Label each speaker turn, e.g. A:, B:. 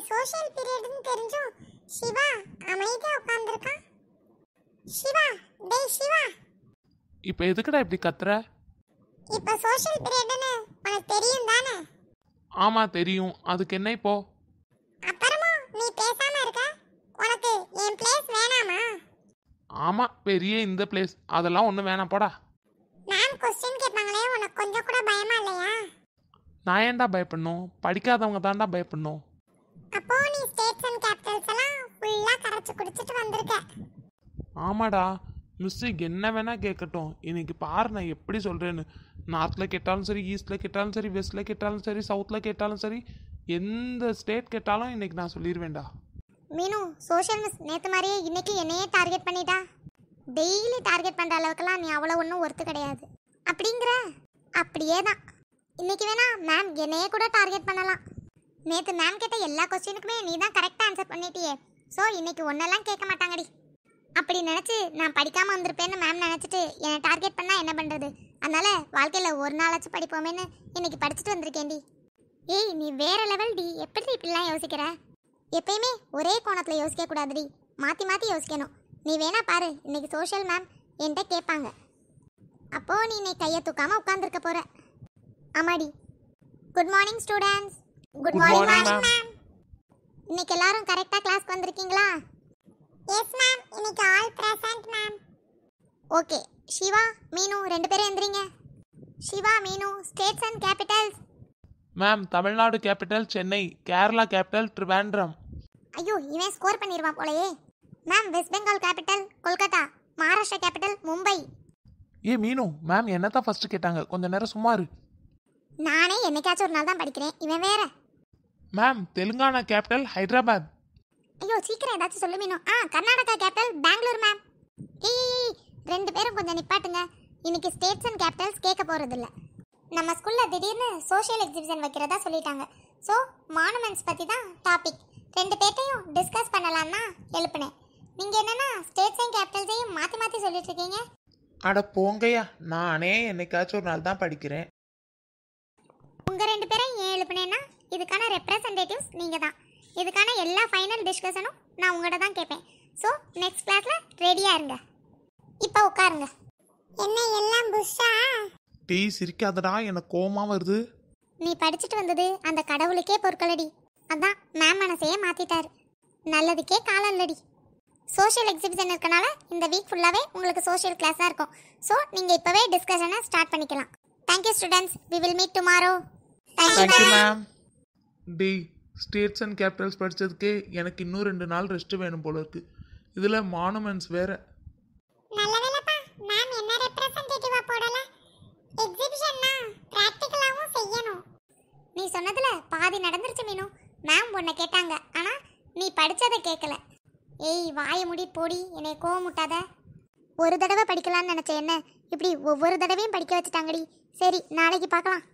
A: Social பீரியட்னு தெரிஞ்சும் சிவா அமைதியா உட்கார்ந்திருக்கான் சிவா டேய் சிவா
B: இப்போ எதுக்குடா இப்படி கத்துற
A: இப்ப சோஷியல் பீரியட்னு உனக்கு தெரியும் தானே
B: ஆமாம் தெரியும் அதுக்கு என்ன இப்போ
A: அப்புறமும் நீ பேசாம இருக்க உனக்கு என் பிளேஸ் வேணாமா
B: ஆமாம் பெரிய இந்த பிளேஸ் அதெல்லாம் ஒன்றும் வேணாம் போடா
A: மேம் கொஸ்டின் கேட்பாங்களே உனக்கு கொஞ்சம் கூட பயமா இல்லையா
B: நான் ஏன்டா பயப்படணும் படிக்காதவங்க தான்டா பயப்படணும்
A: அப்போ நீ ஸ்டேட்ஸ் அண்ட் கேபிட்டல்ஸ் எல்லாம் ஃபுல்லா கரைச்சு குடிச்சிட்டு வந்திருக்க
B: ஆமாடா மிஸ்ஸு என்ன வேணா கேட்கட்டும் இன்னைக்கு பாரு நான் எப்படி சொல்கிறேன்னு நார்த்தில் கேட்டாலும் சரி ஈஸ்டில் கேட்டாலும் சரி வெஸ்ட்டில் கேட்டாலும் சரி சவுத்தில் கேட்டாலும் சரி எந்த ஸ்டேட் கேட்டாலும் இன்னைக்கு நான் சொல்லிடுவேன்டா
A: மீனு சோஷியல் மிஸ் நேத்து மாதிரியே இன்னைக்கு என்னையே டார்கெட் பண்ணிட்டா டெய்லி டார்கெட் பண்ற அளவுக்குலாம் நீ அவ்வளோ ஒன்றும் ஒர்த்து கிடையாது அப்படிங்கிற அப்படியே தான் இன்னைக்கு வேணா மேம் என்னையே கூட டார்கெட் பண்ணலாம் நேத்து மேம் கேட்ட எல்லா கொஸ்டினுக்குமே நீ தான் கரெக்டாக ஆன்சர் பண்ணிட்டியே ஸோ இன்னைக்கு ஒன்னெல்லாம் கேட்க மாட்டாங்கடி அப்படி நினச்சி நான் படிக்காமல் வந்திருப்பேன்னு மேம் நினச்சிட்டு என்னை டார்கெட் பண்ணால் என்ன பண்ணுறது அதனால வாழ்க்கையில் ஒரு நாளாச்சும் படிப்போமேன்னு இன்னைக்கு படிச்சுட்டு வந்திருக்கேன்டி ஏய் நீ வேற லெவல் டி எப்படி இப்படிலாம் யோசிக்கிற எப்பயுமே ஒரே கோணத்தில் யோசிக்க கூடாதுடி மாற்றி மாற்றி யோசிக்கணும் நீ வேணா பாரு இன்னைக்கு சோஷியல் மேம் என்கிட்ட கேட்பாங்க அப்போ நீ இன்னைக்கு கையை தூக்காம உட்காந்துருக்க போற ஆமாடி good morning students good
B: Good morning,
A: morning
B: ma'am.
A: Ma'am இன்னைக்கு எல்லாரும் கரெக்டாக கிளாஸ்க்கு வந்திருக்கீங்களா எஸ் மேம் இன்னைக்கு all present ma'am okay Siva மீனு ரெண்டு பேரும் எந்திரிங்க சிவா மீனு states and Capitals
B: ma'am Tamil Nadu capital Chennai Kerala capital Trivandrum
A: ஐயோ இவன் ஸ்கோர் பண்ணிடுவான் போலயே ma'am west Bengal capital Kolkata Maharashtra capital Mumbai
B: ஏ மீனு மேம் என்ன தான் ஃபஸ்ட்டு கேட்டாங்க கொஞ்ச நேரம் சும்மா இரு
A: நானே என்னைக்காச்சும் ஒரு நாள் தான் படிக்கிறேன் இவன் வேற
B: மேம் தெலுங்கானா கேபிட்டல் ஹைதராபாத்
A: ஐயோ சீக்கிரம் ஏதாச்சும் சொல்லு மீனு ஆ கர்நாடகா கேபிட்டல் பெங்களூர் மேம் ஏய் ரெண்டு பேரும் கொஞ்சம் நிப்பாட்டுங்க இன்னைக்கு ஸ்டேட்ஸ் அண்ட் கேபிட்டல்ஸ் கேட்க போறது இல்ல நம்ம ஸ்கூல்ல திடீர்னு சோஷியல் எக்ஸிபிஷன் வைக்கிறதா சொல்லிட்டாங்க ஸோ மானுமெண்ட்ஸ் பத்தி தான் டாபிக் ரெண்டு பேர்ட்டையும் டிஸ்கஸ் பண்ணலாம்னா எழுப்புனேன் நீங்க என்னன்னா ஸ்டேட்ஸ் அண்ட் கேபிட்டல்ஸையும் மாத்தி மாத்தி சொல்லிட்டு இருக்கீங்க
B: அட போங்கய்யா நானே என்னைக்காச்சும் ஒரு நாள் தான் படிக்கிறேன்
A: உங்க ரெண்டு பேரும் ஏன் எழுப்புனேன்னா இதுக்கான ரெப்ரசன்டேட்டிவ்ஸ் நீங்க தான் இதுக்கான எல்லா ஃபைனல் டிஸ்கஷனும் நான் உங்கள்கிட்ட தான் கேட்பேன் ஸோ நெக்ஸ்ட் கிளாஸ்ல ரெடியா இருங்க இப்போ உட்காருங்க என்ன எல்லாம் புஷ்ஷா
B: டீ சிரிக்காதடா எனக்கு கோவமா வருது
A: நீ படிச்சுட்டு வந்தது அந்த கடவுளுக்கே பொற்களடி அதான் மேம் மனசையே மாத்திட்டாரு நல்லதுக்கே காலம் இல்லடி சோஷியல் எக்ஸிபிஷன் இருக்கனால இந்த வீக் ஃபுல்லாவே உங்களுக்கு சோஷியல் கிளாஸா இருக்கும் ஸோ நீங்க இப்பவே டிஸ்கஷனை ஸ்டார்ட் பண்ணிக்கலாம் thank you students we will meet tomorrow
B: thank you ma'am the states and capitals படித்ததுக்கே எனக்கு இன்னும் ரெண்டு நாள் ரெஸ்ட் வேணும் போல இருக்கு இதில் மானுமெண்ட்ஸ் வேற
A: நல்ல வேலைப்பா மேம் என்ன ரெப்ரசன்டேட்டிவா போடல எக்ஸிபிஷன்னா பிராக்டிகலாவும் செய்யணும் நீ சொன்னதுல பாதி நடந்துருச்சு மீனு மேம் உன்னை கேட்டாங்க ஆனா நீ படிச்சதை கேட்கல ஏய் வாய முடி போடி என்னை கோவம் முட்டாத ஒரு தடவை படிக்கலாம்னு நினைச்ச என்ன இப்படி ஒவ்வொரு தடவையும் படிக்க வச்சுட்டாங்கடி சரி நாளைக்கு பார்க்கலாம்